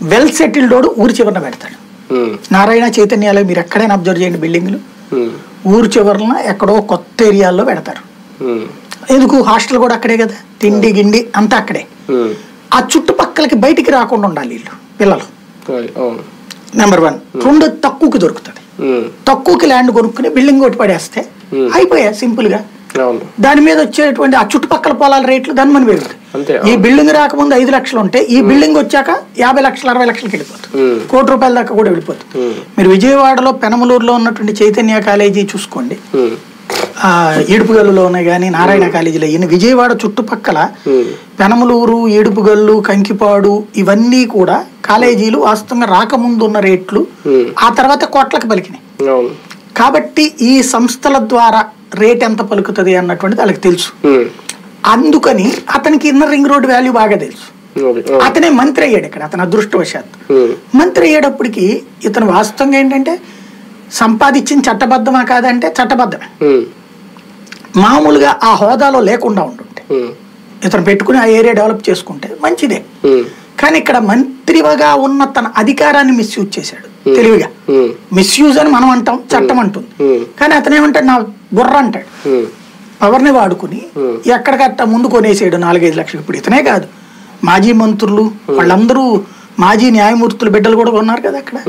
Well settled ఊరి చివరన పెడతాడు ఉమ్, నారాయణ చైతన్యాలయం మీరు ఎక్కడైనా అబ్జర్వ్ చేయండి బిల్డింగ్లు ఉమ్, ఊరు చివరన ఎక్కడో కొత్త ఏరియాల్లో పెడతారు ఉమ్, ఎందుకు హాస్టల్ కూడా అక్కడే కదా తిండి గిండి అంతా అక్కడే ఉమ్, ఆ చుట్టుపక్కలకి బయటికి రాకుండా ఉండాలి వీళ్ళు పిల్లలు అది, అవును నెంబర్ వన్ రెండు తక్కువకి దొరుకుతుంది ఉమ్, తక్కువకి ల్యాండ్ కొనుక్కుని బిల్డింగ్ ఒకటి పడేస్తే Hmm. అయిపోయా సింపుల్ గా అవును దాని మీద వచ్చేటువంటి ఆ చుట్టుపక్కల పొలాల రేట్లు దాని మన పెరుగుతాయి అంతే ఈ బిల్డింగ్ రాకముందు ఐదు లక్షలు ఉంటే ఈ బిల్డింగ్ వచ్చాక యాభై లక్షలు అరవై లక్షలకి వెళ్ళిపోతుంది ఉమ్, కోటి రూపాయల దాకా కూడా వెళ్ళిపోతుంది ఉమ్, మీరు విజయవాడలో పెనమలూరులో ఉన్నటువంటి చైతన్య కాలేజీ చూసుకోండి ఉమ్, ఆ ఏడుపుగల్లులోనే కానీ నారాయణ కాలేజీలో ఈయన విజయవాడ చుట్టుపక్కల ఉమ్, పెనమలూరు ఏడుపుగల్లు కంకిపాడు ఇవన్నీ కూడా కాలేజీలు వాస్తవంగా రాకముందు ఉన్న రేట్లు ఉమ్, ఆ తర్వాత కోట్లకు పలికినాయి అవును కాబట్టి ఈ సంస్థల ద్వారా రేట్ ఎంత పలుకుతుంది అన్నటువంటిది వాళ్ళకి తెలుసు ఉమ్, అందుకని అతనికి ఇన్నర్ రింగ్ రోడ్ వాల్యూ బాగా తెలుసు అది, అవును అతనే మంత్రి అయ్యాడు ఇక్కడ అతను అదృష్టవశాత్తు ఉమ్, మంత్రి అయ్యేటప్పటికి ఇతను వాస్తవంగా ఏంటంటే సంపాదించిన చట్టబద్ధమా కాదంటే చట్టబద్ధమే ఉమ్, మామూలుగా ఆ హోదాలో లేకుండా ఉంటుంటే ఉమ్, ఇతను పెట్టుకుని ఆ ఏరియా డెవలప్ చేసుకుంటే మంచిదే ఉమ్, కానీ ఇక్కడ మంత్రిగా ఉన్న తన అధికారాన్ని మిస్యూజ్ చేశాడు తెలివిగా ఉమ్, మిస్యూజ్ అని మనం అంటాం చట్టం అంటుంది ఉమ్, కానీ అతను ఏమంటాడు నా బుర్ర అంటాడు ఉమ్, పవర్ని వాడుకుని Hmm. ఎక్కడికట్ట ముందు కొనేసాడు నాలుగైదు లక్షలు ఇప్పుడు ఇతనే కాదు మాజీ మంత్రులు వాళ్ళందరూ మాజీ న్యాయమూర్తుల బిడ్డలు కూడా కొన్నారు కదా అక్కడ